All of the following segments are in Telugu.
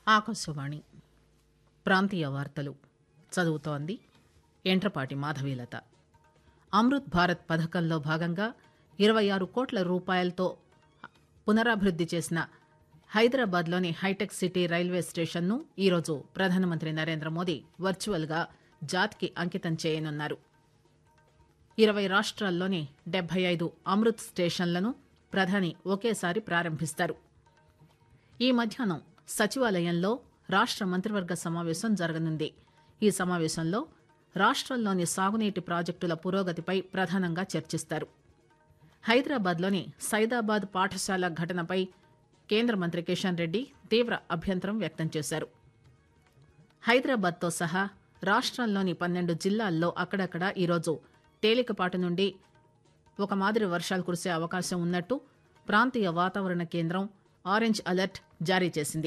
ఆకాశవాణి ప్రాంతీయ వార్తలు చదువుతోంది ఎంట్రపాటి మాధవీలత అమృత్ భారత్ పథకంలో భాగంగా ఇరవై ఆరు కోట్ల రూపాయలతో పునరాభివృద్ది చేసిన హైదరాబాద్లోని హైటెక్ సిటీ రైల్వే స్టేషన్ను ఈరోజు ప్రధానమంత్రి నరేంద్ర మోదీ వర్చువల్గా జాతికి అంకితం చేయనున్నారు ఇరవై రాష్ట్రాల్లోని డెబ్బై ఐదు అమృత్ స్టేషన్లను ప్రధాని ఒకేసారి ప్రారంభిస్తారు ఈ మధ్యాహ్నం సచివాలయంలో రాష్ట్ర మంత్రివర్గ సమావేశం జరగనుంది ఈ సమావేశంలో రాష్ట్రంలోని సాగునీటి ప్రాజెక్టుల పురోగతిపై ప్రధానంగా చర్చిస్తారు హైదరాబాద్లోని సైదాబాద్ పాఠశాల ఘటనపై కేంద్ర మంత్రి కిషన్ రెడ్డి తీవ్ర అభ్యంతరం వ్యక్తం చేశారు హైదరాబాద్తో సహా రాష్ట్రంలోని పన్నెండు జిల్లాల్లో అక్కడక్కడ ఈరోజు తేలికపాటి నుండి ఒక మాదిరి వర్షాలు కురిసే అవకాశం ఉన్నట్టు ప్రాంతీయ వాతావరణ కేంద్రం ఆరెంజ్ అలర్ట్ జారీ చేసింది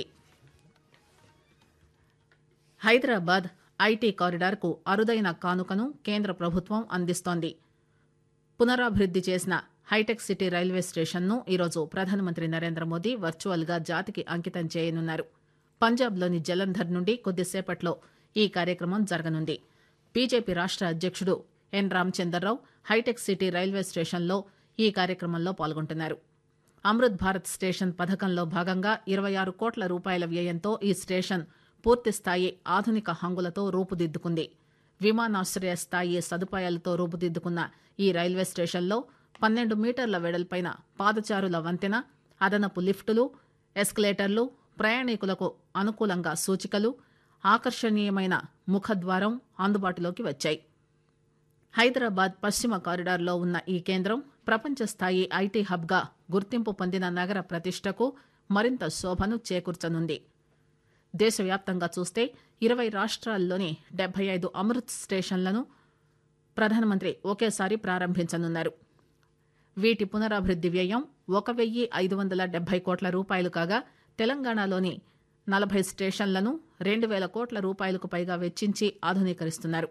హైదరాబాద్ ఐటీ కారిడార్కు అరుదైన కానుకను కేంద్ర ప్రభుత్వం అందిస్తోంది పునరాభివృద్ది చేసిన హైటెక్ సిటీ రైల్వే స్టేషన్ను ఈరోజు ప్రధానమంత్రి నరేంద్ర మోదీ వర్చువల్గా జాతికి అంకితం చేయనున్నారు పంజాబ్లోని జలంధర్ నుండి కొద్దిసేపట్లో ఈ కార్యక్రమం జరగనుంది బీజేపీ రాష్ట్ర అధ్యక్షుడు ఎన్ రామచందర్రావు హైటెక్ సిటీ రైల్వే స్టేషన్లో ఈ కార్యక్రమంలో పాల్గొంటున్నారు అమృత్ భారత్ స్టేషన్ పథకంలో భాగంగా ఇరవై ఆరు కోట్ల రూపాయల వ్యయంతో ఈ స్టేషన్ పూర్తిస్థాయి ఆధునిక హంగులతో రూపుదిద్దుకుంది విమానాశ్రయ స్థాయి సదుపాయాలతో రూపుదిద్దుకున్న ఈ రైల్వే స్టేషన్లో పన్నెండు మీటర్ల వెడల్పైన పాదచారుల వంతెన అదనపు లిఫ్టులు ఎస్కలేటర్లు ప్రయాణికులకు అనుకూలంగా సూచికలు ఆకర్షణీయమైన ముఖద్వారం అందుబాటులోకి వచ్చాయి హైదరాబాద్ పశ్చిమ కారిడార్లో ఉన్న ఈ కేంద్రం ప్రపంచ స్థాయి ఐటీ హబ్గా గుర్తింపు పొందిన నగర ప్రతిష్టకు మరింత శోభను చేకూర్చనుంది దేశవ్యాప్తంగా చూస్తే ఇరవై రాష్ట్రాల్లోని డెబ్బై ఐదు అమృత్ స్టేషన్లను ప్రధానమంత్రి ఒకేసారి ప్రారంభించనున్నారు వీటి పునరాభివృద్ది వ్యయం ఒక వెయ్యి ఐదు వందల డెబ్బై కోట్ల రూపాయలు కాగా తెలంగాణలోని నలభై స్టేషన్లను రెండు వేల కోట్ల రూపాయలకు పైగా వెచ్చించి ఆధునీకరిస్తున్నారు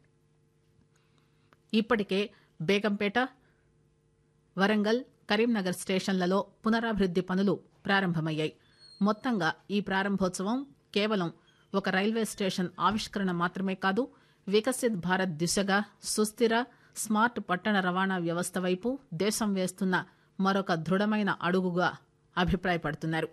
ఇప్పటికే బేగంపేట వరంగల్ కరీంనగర్ స్టేషన్లలో పునరాభివృద్ది పనులు ప్రారంభమయ్యాయి మొత్తంగా ఈ ప్రారంభోత్సవం కేవలం ఒక రైల్వే స్టేషన్ ఆవిష్కరణ మాత్రమే కాదు వికసిత్ భారత్ దిశగా సుస్థిర స్మార్ట్ పట్టణ రవాణా వ్యవస్థ వైపు దేశం వేస్తున్న మరొక దృఢమైన అడుగుగా అభిప్రాయపడుతున్నారు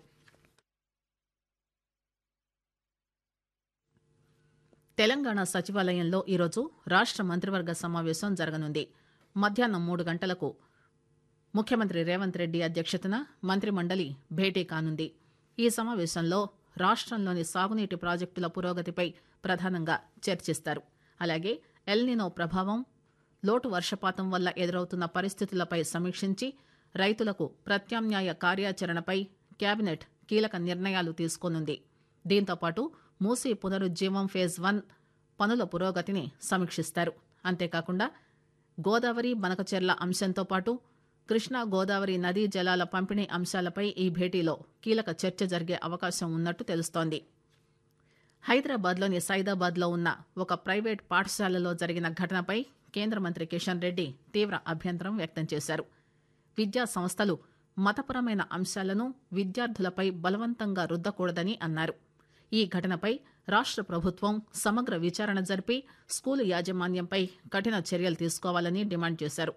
తెలంగాణ సచివాలయంలో ఈరోజు రాష్ట్ర మంత్రివర్గ సమావేశం జరగనుంది మధ్యాహ్నం మూడు గంటలకు ముఖ్యమంత్రి రేవంత్ రెడ్డి అధ్యక్షతన మంత్రిమండలి భేటీ కానుంది ఈ సమావేశంలో రాష్ట్రంలోని సాగునీటి ప్రాజెక్టుల పురోగతిపై ప్రధానంగా చర్చిస్తారు అలాగే ఎల్నినో ప్రభావం లోటు వర్షపాతం వల్ల ఎదురవుతున్న పరిస్థితులపై సమీక్షించి రైతులకు ప్రత్యామ్నాయ కార్యాచరణపై కేబినెట్ కీలక నిర్ణయాలు తీసుకోనుంది దీంతోపాటు మూసీ పునరుజ్జీవం ఫేజ్ వన్ పనుల పురోగతిని సమీక్షిస్తారు అంతేకాకుండా గోదావరి బనకచెర్ల అంశంతో పాటు కృష్ణా గోదావరి నదీ జలాల పంపిణీ అంశాలపై ఈ భేటీలో కీలక చర్చ జరిగే అవకాశం ఉన్నట్టు తెలుస్తోంది హైదరాబాద్లోని సైదాబాద్లో ఉన్న ఒక ప్రైవేట్ పాఠశాలలో జరిగిన ఘటనపై కేంద్ర మంత్రి కిషన్ రెడ్డి తీవ్ర అభ్యంతరం వ్యక్తం చేశారు విద్యా సంస్థలు మతపరమైన అంశాలను విద్యార్థులపై బలవంతంగా రుద్దకూడదని అన్నారు ఈ ఘటనపై రాష్ట్ర ప్రభుత్వం సమగ్ర విచారణ జరిపి స్కూలు యాజమాన్యంపై కఠిన చర్యలు తీసుకోవాలని డిమాండ్ చేశారు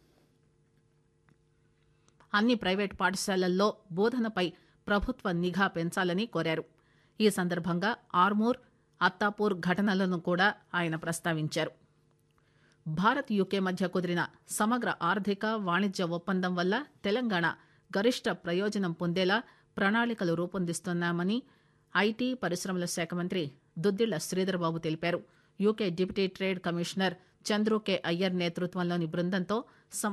అన్ని ప్రైవేట్ పాఠశాలల్లో బోధనపై ప్రభుత్వ నిఘా పెంచాలని కోరారు ఈ సందర్భంగా ఆర్మూర్ అత్తాపూర్ ఘటనలను కూడా ఆయన ప్రస్తావించారు భారత్ యూకే మధ్య కుదిరిన సమగ్ర ఆర్థిక వాణిజ్య ఒప్పందం వల్ల తెలంగాణ గరిష్ట ప్రయోజనం పొందేలా ప్రణాళికలు రూపొందిస్తున్నామని ఐటీ పరిశ్రమల శాఖ మంత్రి దుద్దిళ్ల శ్రీధర్బాబు తెలిపారు UK deputy trade commissioner Chandru K Iyer నేతృత్వంలోని బృందంతో